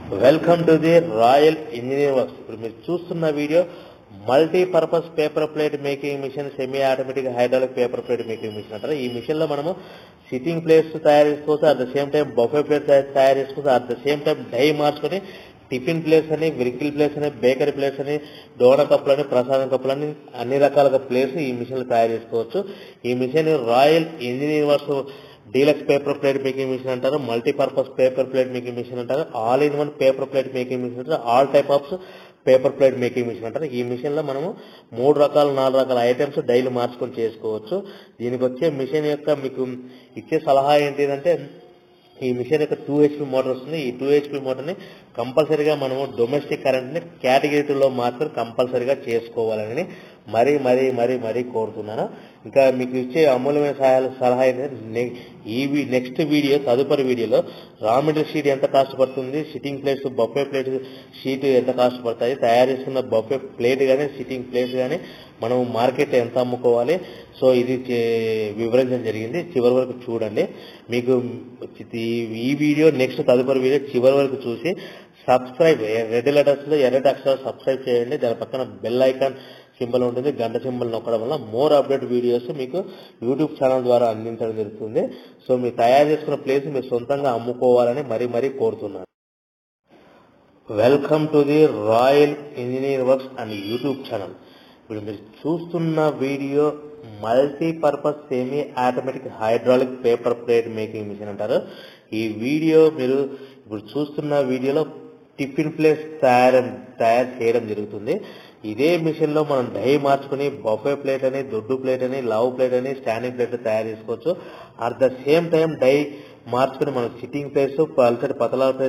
welcome to the royal engineer works ఇప్పుడు మీరు చూస్తున్న video multipurpose paper plate making machine semi automatic hydraulic paper plate making machine అంటారు ఈ machine లో మనము సిట్టింగ్ ప్లేట్స్ తయారు చేసుకోవచ్చు at the same time buffet plate తయారు చేసుకోవచ్చు at the same time die మార్చుకొని టిఫిన్ ప్లేట్స్ అని విరికిల్ ప్లేట్స్ అని బేకరీ ప్లేట్స్ అని డోన కప్పులు అని ప్రసాదం కప్పులు అని అన్ని రకాలుగా ప్లేట్స్ ఈ మిషన్ లో తయారు చేసుకోవచ్చు ఈ machine royal engineer works deluxe paper plate making machine అంటారు multipurpose paper plate making machine అంటారు all in one paper plate making machine అంటారు all type of paper plate making machine అంటారు ఈ మిషన్ లో మనము మూడు రకాల నాలుగు రకాల ఐటమ్స్ డైలీ మార్చుకొని చేసుకోవచ్చు దీనికి వచ్చే మిషన్ యొక్క మీకు ఇచ్చే సలహా ఏంటిదంటే ఈ మిషన్ యొక్క టూ హెచ్పి మోటార్ వస్తుంది ఈ టూ హెచ్పి మోటార్ని కంపల్సరీగా మనము డొమెస్టిక్ కరెంట్ని కేటగిరీ టూలో మాత్రం కంపల్సరీగా చేసుకోవాలని మరీ మరీ మరీ మరీ కోరుతున్నాను ఇంకా మీకు ఇచ్చే అమూల్యమైన సహాయాలు సలహా ఏంటంటే ఈ నెక్స్ట్ వీడియో తదుపరి వీడియోలో రా మెటీరియల్ షీట్ ఎంత కాస్ట్ పడుతుంది sitting plates buffet plate sheet ఎంత కాస్ట్ పడతాయి తయారు చేసుకున్న బఫే ప్లేట్ కానీ సిట్టింగ్ ప్లేట్ కానీ మనం మార్కెట్ ఎంత అమ్ముకోవాలి సో ఇది వివరించడం జరిగింది చివరి వరకు చూడండి మీకు ఈ వీడియో నెక్స్ట్ తదుపరి వీడియో చివరి వరకు చూసి సబ్స్క్రైబ్ రెడ్ లెటర్స్ లో ఎర్రటి అక్షరాలు సబ్స్క్రైబ్ చేయండి దాని పక్కన బెల్ ఐకాన్ సింబల్ ఉంటుంది గంట సింబల్ నొక్కడం వల్ల మోర్ అప్డేట్ వీడియోస్ మీకు యూట్యూబ్ ఛానల్ ద్వారా అందించడం జరుగుతుంది సో మీరు తయారు చేసుకున్న ప్లేస్ మీరు సొంతంగా అమ్ముకోవాలని మరీ మరీ కోరుతున్నాను welcome to the royal engineer works and YouTube channel ఇప్పుడు మీరు చూస్తున్న video multipurpose semi automatic hydraulic paper plate making machine అంటారు ఈ వీడియో మీరు ఇప్పుడు చూస్తున్న వీడియోలో టిఫిన్ ప్లేస్ తయారు తయారు చేయడం జరుగుతుంది ఇదే మిషన్ లో మనం డై మార్చుకుని బఫే ప్లేట్ అని దొడ్డు ప్లేట్ అని లవ్ ప్లేట్ అని స్టాండింగ్ ప్లేట్ తయారు చేసుకోవచ్చు at the same time die మార్చుకుని మనం సిట్టింగ్ ప్లేట్స్ పల్సటి పతలాల ప్లేట్